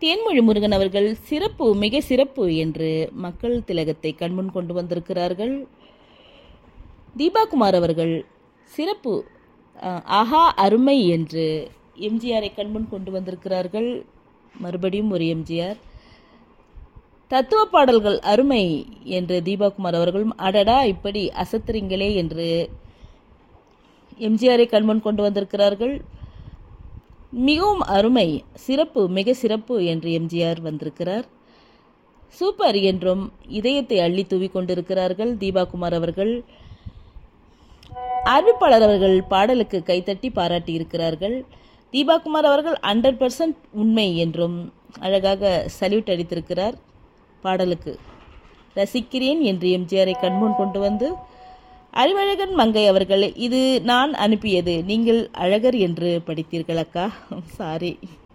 தேன்மொழி முருகன் அவர்கள் சிறப்பு மிக சிறப்பு என்று மக்கள் திலகத்தை கண்முன் கொண்டு வந்திருக்கிறார்கள் தீபாகுமார் அவர்கள் சிறப்பு அஹ், ஆஹா அருமை என்று எம்ஜிஆரை கண்முன் கொண்டு வந்திருக்கிறார்கள் மறுபடியும் ஒரு எம்ஜிஆர் தத்துவ பாடல்கள் அருமை என்று தீபாகுமார் அவர்களும் அடடா இப்படி அசத்துறீங்களே என்று எம்ஜிஆரை கண்முன் கொண்டு வந்திருக்கிறார்கள் மிகவும் அருமை சிறப்பு மிக சிறப்பு என்று எம்ஜிஆர் வந்திருக்கிறார் சூப்பர் என்றும் இதயத்தை அள்ளி தூவி கொண்டிருக்கிறார்கள் தீபாகுமார் அவர்கள் அறிவிப்பாளர் அவர்கள் பாடலுக்கு கைத்தட்டி பாராட்டி இருக்கிறார்கள் தீபாகுமார் அவர்கள் ஹண்ட்ரட் பர்சன்ட் உண்மை என்றும் அழகாக சல்யூட் அடித்திருக்கிறார் பாடலுக்கு ரசிக்கிறேன் என்று எம்ஜிஆரை கண்முன் கொண்டு வந்து அறிவழகன் மங்கை அவர்கள் இது நான் அனுப்பியது நீங்கள் அழகர் என்று படித்தீர்கள் அக்கா சாரி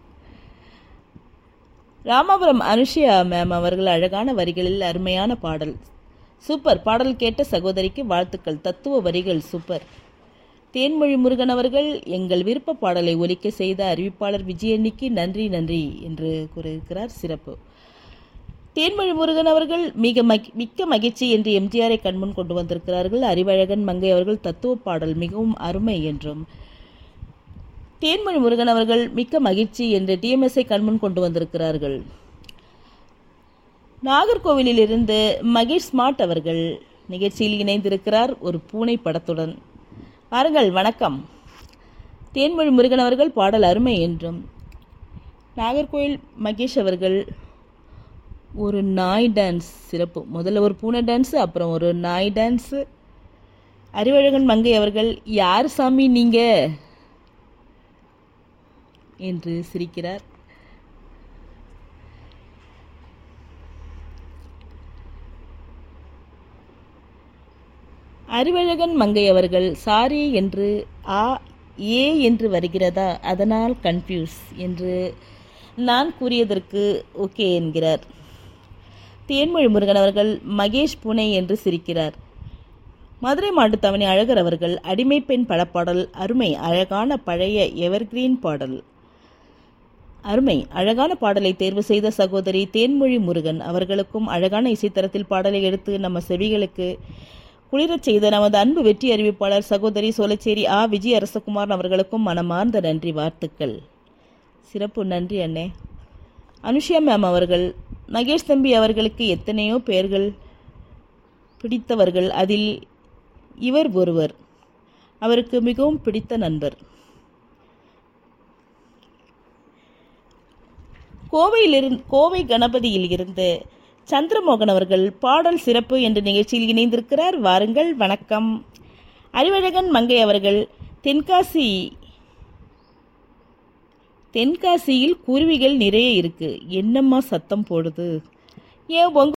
ராமாபுரம் அனுஷியா மேம் அவர்கள் அழகான வரிகளில் அருமையான பாடல் சூப்பர் பாடல் கேட்ட சகோதரிக்கு வாழ்த்துக்கள் தத்துவ வரிகள் சூப்பர் தேன்மொழி முருகன் அவர்கள் எங்கள் விருப்ப பாடலை ஒலிக்க செய்த அறிவிப்பாளர் விஜயன்னிக்கு நன்றி நன்றி என்று கூறியிருக்கிறார் சிறப்பு தேன்மொழி முருகன் அவர்கள் மிக மகி மிக்க மகிழ்ச்சி என்று எம்ஜிஆரை கண்முன் கொண்டு வந்திருக்கிறார்கள் அறிவழகன் மங்கை அவர்கள் தத்துவ பாடல் மிகவும் அருமை என்றும் தேன்மொழி முருகன் அவர்கள் மிக்க மகிழ்ச்சி என்று டிஎம்எஸ்ஐ கண்முன் கொண்டு வந்திருக்கிறார்கள் நாகர்கோவிலிலிருந்து மகேஷ் ஸ்மார்ட் அவர்கள் நிகழ்ச்சியில் இணைந்திருக்கிறார் ஒரு பூனை படத்துடன் பாருங்கள் வணக்கம் தேன்மொழி முருகன் அவர்கள் பாடல் அருமை என்றும் நாகர்கோவில் மகேஷ் அவர்கள் ஒரு நாய் டான்ஸ் சிறப்பு முதல்ல ஒரு பூனை டான்ஸு அப்புறம் ஒரு நாய் டான்ஸு அறிவழகன் மங்கை அவர்கள் யார் சாமி நீங்க என்று சிரிக்கிறார் அறிவழகன் மங்கை அவர்கள் சாரி என்று ஆ ஏ என்று வருகிறதா அதனால் கன்ஃபியூஸ் என்று நான் கூறியதற்கு ஓகே என்கிறார் தேன்மொழி முருகன் அவர்கள் மகேஷ் புனே என்று சிரிக்கிறார் மதுரை மாட்டுத்தவணி அழகர் அவர்கள் அடிமை பெண் படப்பாடல் அருமை அழகான பழைய எவர்கிரீன் பாடல் அருமை அழகான பாடலை தேர்வு செய்த சகோதரி தேன்மொழி முருகன் அவர்களுக்கும் அழகான இசைத்தரத்தில் பாடலை எடுத்து நம்ம செவிகளுக்கு குளிரச் செய்த நமது அன்பு வெற்றி அறிவிப்பாளர் சகோதரி சோலைச்சேரி ஆ விஜய் அரசகுமார் அவர்களுக்கும் மனமார்ந்த நன்றி வாழ்த்துக்கள் சிறப்பு நன்றி அண்ணே அனுஷியா மேம் அவர்கள் மகேஷ் தம்பி அவர்களுக்கு எத்தனையோ பெயர்கள் பிடித்தவர்கள் அதில் இவர் ஒருவர் அவருக்கு மிகவும் பிடித்த நண்பர் கோவையிலிருந்து கோவை கணபதியில் இருந்து சந்திரமோகன் அவர்கள் பாடல் சிறப்பு என்ற நிகழ்ச்சியில் இணைந்திருக்கிறார் வாருங்கள் வணக்கம் அறிவழகன் மங்கை அவர்கள் தென்காசி தென்காசியில் குருவிகள் நிறைய இருக்கு என்னம்மா சத்தம் போடுது ஏன் உங்க